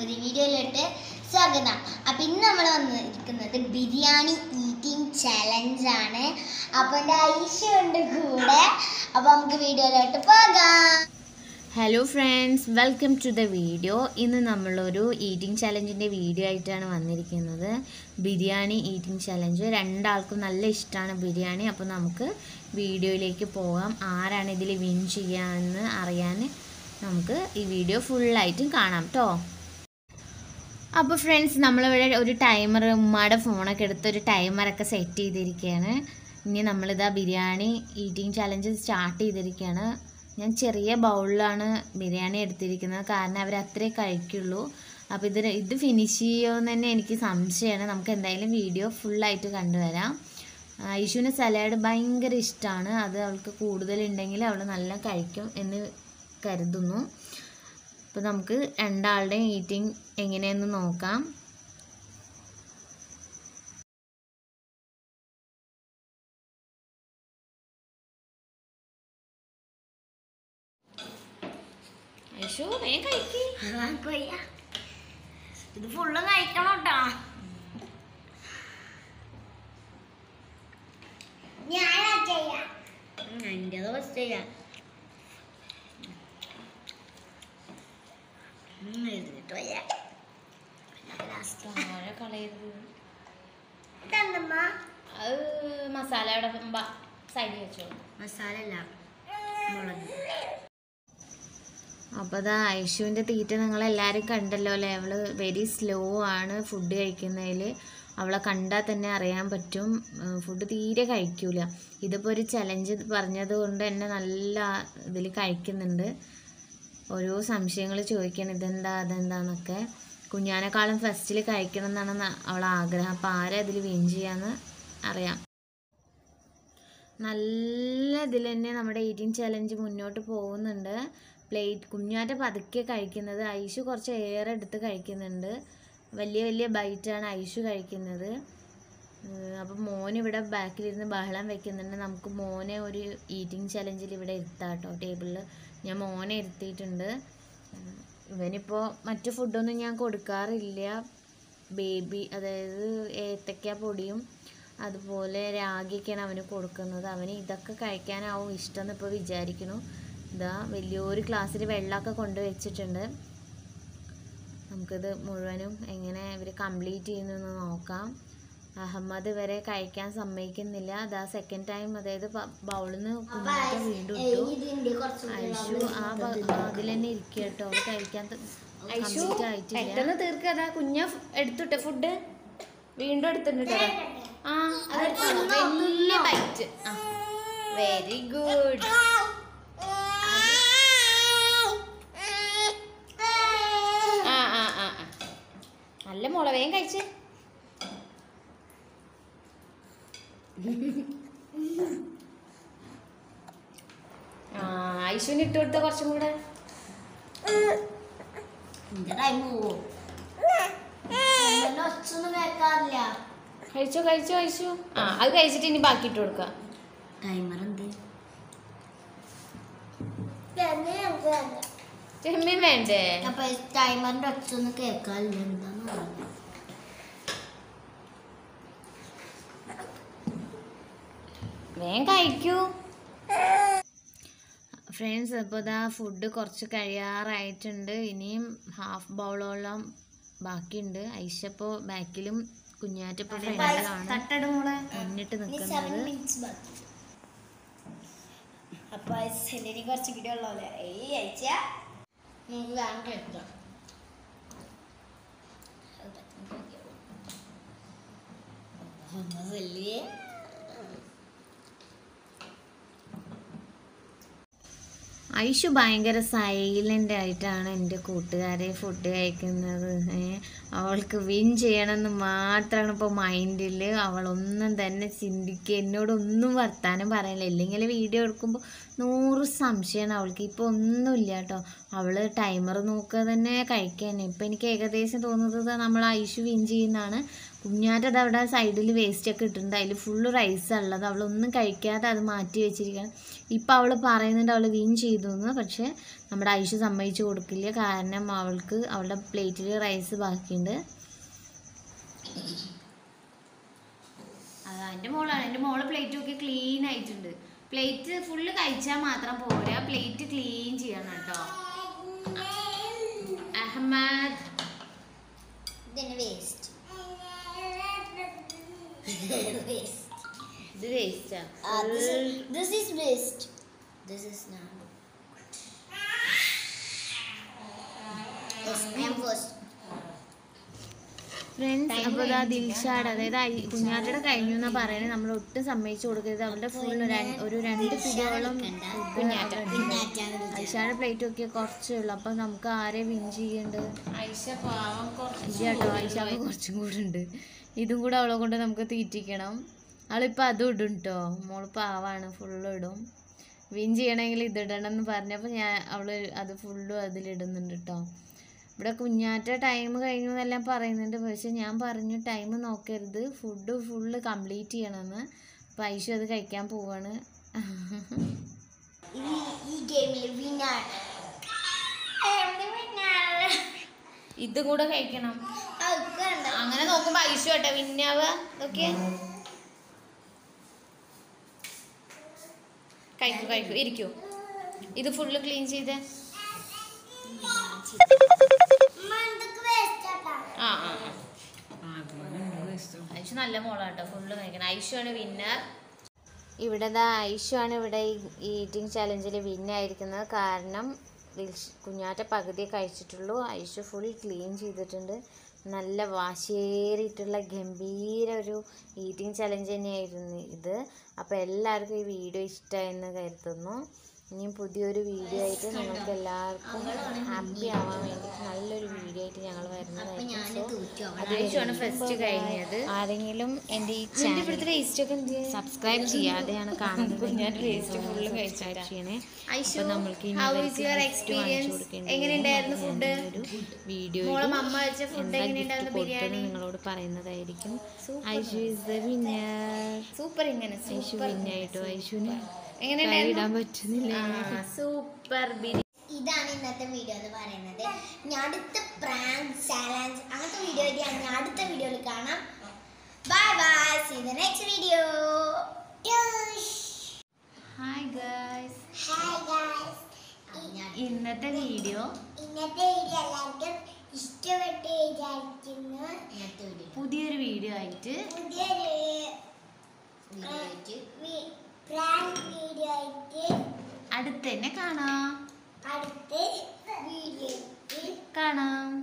പുതിയ വീഡിയോയിലോട്ട് സ്വാഗതം അപ്പം ഇന്ന് നമ്മൾ വന്നിരിക്കുന്നത് ബിരിയാണി ഈറ്റിംഗ് ചലഞ്ച് ആണ് അപ്പം എൻ്റെ ഐഷ ഉണ്ട് കൂടെ അപ്പം നമുക്ക് വീഡിയോയിലോട്ട് പോകാം hello friends welcome to the video ഇന്ന് നമ്മളൊരു ഈറ്റിംഗ് ചലഞ്ചിൻ്റെ വീഡിയോ ആയിട്ടാണ് വന്നിരിക്കുന്നത് ബിരിയാണി ഈറ്റിംഗ് ചലഞ്ച് രണ്ടാൾക്കും നല്ല ഇഷ്ടമാണ് ബിരിയാണി അപ്പോൾ നമുക്ക് വീഡിയോയിലേക്ക് പോകാം ആരാണ് ഇതിൽ വിൻ ചെയ്യാമെന്ന് അറിയാൻ നമുക്ക് ഈ വീഡിയോ ഫുള്ളായിട്ടും കാണാം കേട്ടോ അപ്പോൾ ഫ്രണ്ട്സ് നമ്മളിവിടെ ഒരു ടൈമർ ഉമ്മയുടെ ഫോണൊക്കെ എടുത്ത് ഒരു ടൈമറൊക്കെ സെറ്റ് ചെയ്തിരിക്കുകയാണ് ഇനി നമ്മളിതാ ബിരിയാണി ഈറ്റിംഗ് ചലഞ്ച് സ്റ്റാർട്ട് ചെയ്തിരിക്കുകയാണ് ഞാൻ ചെറിയ ബൗളിലാണ് ബിരിയാണി എടുത്തിരിക്കുന്നത് കാരണം അവർ അത്രേ കഴിക്കുള്ളൂ അപ്പോൾ ഇത് ഇത് ഫിനിഷ് ചെയ്യുമെന്ന് തന്നെ എനിക്ക് സംശയമാണ് നമുക്ക് എന്തായാലും വീഡിയോ ഫുള്ളായിട്ട് കണ്ടുവരാം ഐഷുവിന് സലാഡ് ഭയങ്കര ഇഷ്ടമാണ് അത് അവൾക്ക് കൂടുതലുണ്ടെങ്കിൽ അവൾ നല്ല കഴിക്കും എന്ന് കരുതുന്നു അപ്പോൾ നമുക്ക് രണ്ടാളുടെയും ഈറ്റിംഗ് എങ്ങനെയെന്ന് നോക്കാം ഐഷു വേഗം കഴിക്ക് ഇത് ഫുള്ള് കഴിക്കണം കേട്ടോ ഞാനാ ചെയ്യാം എൻ്റെത് ഫസ്റ്റ് ചെയ്യാം എഴുതിട്ട് വയ്യ ആരെ കളയരുത് ഇതെന്തമ്മ അത് മസാലയുടെ സൈഡിൽ വെച്ചോളൂ മസാല അല്ല മുളക് അപ്പോൾ അതാ ഐഷുവിൻ്റെ തീറ്റ നിങ്ങളെല്ലാവരും കണ്ടല്ലോ അല്ലേ അവൾ വെരി സ്ലോ ആണ് ഫുഡ് കഴിക്കുന്നതിൽ അവളെ കണ്ടാൽ തന്നെ അറിയാൻ പറ്റും ഫുഡ് തീരെ കഴിക്കൂല ഇതിപ്പോൾ ഒരു ചലഞ്ച് പറഞ്ഞത് കൊണ്ട് തന്നെ നല്ല ഇതിൽ കഴിക്കുന്നുണ്ട് ഓരോ സംശയങ്ങൾ ചോദിക്കണം ഇതെന്താ അതെന്താന്നൊക്കെ കുഞ്ഞാനേക്കാളും ഫസ്റ്റിൽ കഴിക്കണം എന്നാണ് ന- അവളെ ആഗ്രഹം അപ്പോൾ ആരാ ഇതിൽ വിൻ ചെയ്യാന്ന് അറിയാം നല്ല ഇതിൽ തന്നെ നമ്മുടെ ഈറ്റിംഗ് ചലഞ്ച് മുന്നോട്ട് പോകുന്നുണ്ട് പ്ലേറ്റ് കുഞ്ഞാറ്റ പതുക്കെ കഴിക്കുന്നത് ഐഷു കുറച്ച് ഏറെ എടുത്ത് കഴിക്കുന്നുണ്ട് വലിയ വലിയ ബൈറ്റാണ് ഐഷു കഴിക്കുന്നത് അപ്പം മോൻ ഇവിടെ ബാക്കിലിരുന്ന് ബഹളം വെക്കുന്നുണ്ട് നമുക്ക് മോനെ ഒരു ഈറ്റിംഗ് ചലഞ്ചിൽ ഇവിടെ ഇരുത്താം കേട്ടോ ടേബിളിൽ ഞാൻ മോനെ ഇരുത്തിയിട്ടുണ്ട് ഉം, ഇവനിപ്പോൾ മറ്റു ഫുഡൊന്നും ഞാൻ കൊടുക്കാറില്ല ബേബി അതായത് ഏത്തക്ക പൊടിയും അതുപോലെ രാഗിയൊക്കെയാണ് അവന് കൊടുക്കുന്നത് അവന് ഇതൊക്കെ കഴിക്കാനാവും ഇഷ്ടം എന്ന് ഇപ്പോൾ വിചാരിക്കുന്നു ഇതാ വലിയൊരു ഗ്ലാസ്സിൽ വെള്ളമൊക്കെ കൊണ്ട് വെച്ചിട്ടുണ്ട് നമുക്കിത് മുഴുവനും എങ്ങനെ ഇവർ കംപ്ലീറ്റ് ചെയ്യുന്നതെന്ന് നോക്കാം അഹമ്മദ് ഇവരെ കഴിക്കാൻ സമ്മതിക്കുന്നില്ല അതാ സെക്കൻഡ് ടൈം അതായത് ബൗളിൽ നിന്ന് കുഞ്ഞാറ്റ വീണ്ടും ഇട്ടു ഇതിന്റെ കുറച്ച് ഐഷു ആ അതിൽ തന്നെ ഇരിക്കുക കേട്ടോ അവൾ കഴിക്കാൻ ഐഷു കംപ്ലീറ്റ് ആയിട്ടില്ല പെട്ടെന്ന് തീർക്കുക അതാ കുഞ്ഞ എടുത്തുട്ടെ ഫുഡ് വീണ്ടും എടുത്തിട്ടുണ്ട് ആ അതെടുത്തോ. വലിയ ബൈറ്റ് വെരി ഗുഡ് ആ ആ ആ ആ. നല്ല മുള വേഗം കഴിച്ച് ആ ഐശുവിന് ഇട്ട് കൊടുത്ത കുറച്ചും കൂടെ എന്റെ ടൈം പോവും ഒച്ചൊന്നും കേൾക്കാറില്ല കഴിച്ചോ കഴിച്ചോ കഴിച്ചു ആ അത് കഴിച്ചിട്ട് ഇനി ബാക്കി ഇട്ട് കൊടുക്കുക ടൈമർ എന്ത് ചെമ്മീൻ വേണ്ടേ അപ്പൊ ടൈമറിന്റെ ഒച്ചൊന്നും കേൾക്കാറില്ല എന്താന്ന് പറഞ്ഞു വേഗം കഴിക്കൂ ഫ്രണ്ട്സ് അപ്പോൾ ഇതാ ഫുഡ് കുറച്ച് കഴിയാറായിട്ടുണ്ട് ഇനിയും ഹാഫ് ബൗളോളം ബാക്കിയുണ്ട് ഐഷ ഇപ്പോൾ ബാക്കിലും കുഞ്ഞാറ്റപ്പോൾ ഫ്രണ്ടിലാണ് തട്ടടുമ്പോളെ മുന്നിട്ട് നിൽക്കുന്നത് അപ്പൊ സെല്ലിന് കുറച്ച് കിടി ഉള്ളപോലെ ഈ അയച്ച നമുക്ക് വേണം കഴിക്കാം സെല്ലിയെ ഐഷു ഭയങ്കര സൈലൻ്റ് ആയിട്ടാണ് എൻ്റെ കൂട്ടുകാരെ ഫുഡ് കഴിക്കുന്നത് ഏ, അവൾക്ക് വിൻ ചെയ്യണമെന്ന് മാത്രമാണ് ഇപ്പോൾ മൈൻഡിൽ അവളൊന്നും തന്നെ ചിന്തിക്കുക എന്നോടൊന്നും വർത്താനം പറയില്ല ഇല്ലെങ്കിൽ വീഡിയോ എടുക്കുമ്പോൾ നൂറ് സംശയമാണ് അവൾക്ക് ഇപ്പോൾ ഒന്നുമില്ല കേട്ടോ അവൾ ടൈമർ നോക്കുക തന്നെ കഴിക്കാൻ ഇപ്പം എനിക്ക് ഏകദേശം തോന്നുന്നത് നമ്മൾ ഐഷു വിൻ ചെയ്യുന്നതാണ് കുഞ്ഞാറ്റത് അവിടെ സൈഡിൽ വേസ്റ്റ് ഒക്കെ ഇട്ടിട്ടുണ്ട് അതിൽ ഫുള്ള് റൈസ് ഉള്ളത് അവളൊന്നും കഴിക്കാതെ അത് മാറ്റി വെച്ചിരിക്കണം ഇപ്പം അവൾ പറയുന്നുണ്ട് അവൾ വീൻ ചെയ്തു എന്ന് പക്ഷേ നമ്മുടെ ഐഷ സമ്മതിച്ചു കൊടുക്കില്ല കാരണം അവൾക്ക് അവളുടെ പ്ലേറ്റിൽ റൈസ് ബാക്കിയുണ്ട് അതാ എൻ്റെ മോളാണ് എൻ്റെ മോള് പ്ലേറ്റ് ഒക്കെ ക്ലീൻ ആയിട്ടുണ്ട് പ്ലേറ്റ് ഫുള്ള് കഴിച്ചാൽ മാത്രം പോരാ പ്ലേറ്റ് ക്ലീൻ ചെയ്യണം കേട്ടോ അഹമ്മദ് ഇതിന് വേസ്റ്റ് വേസ്റ്റ് ഇത് വേസ്റ്റാ this is waste this is not Yes, I am first. Friends അപ്പോൾ ഇതാ ദിൽഷാട് അതായത് ഐ- കുഞ്ഞാറ്റയുടെ കഴിഞ്ഞു എന്നാ പറയുന്നത് നമ്മൾ ഒട്ടും സമ്മതിച്ചു കൊടുക്കരുത് അവളുടെ ഫുൾ ഒരു രണ്ട് പിടിയോളം കുഞ്ഞാറ്റ ഐഷാടെ പ്ലേറ്റ് ഒക്കെ കുറച്ചേ ഉള്ളൂ അപ്പം നമുക്ക് ആരെ വിൻ ചെയ്യേണ്ടത് ഐഷ പാവം കുറച്ച് ഇല്ല കേട്ടോ ഐഷാക്ക് കുറച്ചും കൂടെ ഉണ്ട് ഇതും കൂടെ അവളെ കൊണ്ട് നമുക്ക് തീറ്റിക്കണം അവളിപ്പോൾ അതും ഇടും കേട്ടോ മോള് പാവാണ് ഫുള്ള് ഇടും വിൻ ചെയ്യണമെങ്കിൽ ഇതിടണം എന്ന് പറഞ്ഞപ്പോൾ ഞാൻ അവള് അത് ഫുള്ളും അതിലിടുന്നുണ്ട് കേട്ടോ ഇവിടെ കുഞ്ഞാറ്റ ടൈം കഴിഞ്ഞു എന്നെല്ലാം പറയുന്നുണ്ട് പക്ഷെ ഞാൻ പറഞ്ഞു ടൈം നോക്കരുത് ഫുഡ് ഫുള്ള് കംപ്ലീറ്റ് ചെയ്യണമെന്ന് അപ്പം ഐഷു അത് കഴിക്കാൻ പോവാണ് ഈ ഈ ഗെയിമിൽ വിന്നർ ഇതും കൂടെ കഴിക്കണം കണ്ട അങ്ങനെ നോക്കുമ്പോ ഐഷു കേട്ടോ പിന്നാവ് ഓക്കെ കഴിക്കൂ കഴിക്കൂ ഇരിക്കൂ ഇത് ഫുള്ള് ക്ലീൻ ചെയ്തേ ആ ആ ആ. ഐഷു നല്ല മോളാട്ടോ ഫുള്ള് കഴിക്കണം ഐഷു ആണ് വിന്നർ ഇവിടെ ദാ ഐഷു ആണ് ഇവിടെ ഈ ഈറ്റിംഗ് ചലഞ്ചിൽ വിന്നായിരിക്കുന്നത് കാരണം ദിൽഷ് കുഞ്ഞാറ്റ പകുതി കഴിച്ചിട്ടുള്ളൂ ഐഷു ഫുൾ ക്ലീൻ ചെയ്തിട്ടുണ്ട് നല്ല വാശേറിയിട്ടുള്ള ഗംഭീര ഒരു ഈറ്റിംഗ് ചലഞ്ച് തന്നെയായിരുന്നു ഇത് അപ്പോൾ എല്ലാവർക്കും ഈ വീഡിയോ ഇഷ്ടമായെന്ന് കരുതുന്നു ഇനിയും പുതിയൊരു വീഡിയോ ആയിട്ട് നിങ്ങൾക്ക് എല്ലാവർക്കും ഹാപ്പി ആവാൻ വേണ്ടിയിട്ട് നല്ലൊരു വീഡിയോ ആയിട്ട് ഞങ്ങൾ വരുന്നതായിരിക്കും സോ ഐഷു ആണ് ഫസ്റ്റ് കഴിഞ്ഞത് ആരെങ്കിലും എൻ്റെ ഈ നിന്റെ ചാനൽ ഇവിടുത്തെ വേസ്റ്റ് ഒക്കെ എന്ത് സബ്സ്ക്രൈബ് ചെയ്യാതെയാണ് കാണുന്നത് ഞാൻ വേസ്റ്റ് ഫുള്ള് കഴിച്ചിട്ടാ ചെയ്യണേ ഐഷു അപ്പൊ നമ്മൾക്ക് ഇനി ഹൗ ഇവർക്ക് ഈസ് യുവർ gift എക്സ്പീരിയൻസ് വാങ്ങിച്ചു കൊടുക്കേണ്ടി എങ്ങനെയുണ്ടായിരുന്നു വരും. ഫുഡ് അത് ഞാനൊരു വീഡിയോ മോളെ മമ്മ വെച്ച ഫുഡ് എങ്ങനെയുണ്ടായിരുന്നു ബിരിയാണി നിങ്ങളോട് പറയുന്നതായിരിക്കും Super. Aishu is the winner super ഇങ്ങനെ ഐഷു സൂപ്പർ വിന്നായിട്ടോ ഐഷുവിന് എങ്ങനെയുണ്ടായിരുന്നു ഇടാൻ പറ്റുന്നില്ല സൂപ്പർ ബിരിയാണി ഇതാണ് ഇന്നത്തെ വീഡിയോ എന്ന് പറയുന്നത് ഞാൻ അടുത്ത പ്രാങ്ക് ചാലഞ്ച് അങ്ങനത്തെ വീഡിയോ ആയിട്ട് ഞാൻ അടുത്ത വീഡിയോയിൽ കാണാം bye bye see the next video hi guys hi guys ഇന്നത്തെ വീഡിയോ ഇന്നത്തെ വീഡിയോ എല്ലാവർക്കും ഇഷ്ടപ്പെട്ട് വിചാരിക്കുന്നു ഇന്നത്തെ വീഡിയോ പുതിയൊരു വീഡിയോ ആയിട്ട് പുതിയൊരു പ്രാങ്ക് വീഡിയോ ആയിട്ട് അടുത്ത് തന്നെ കാണാം അടുത്ത വീഡിയോ കാണാം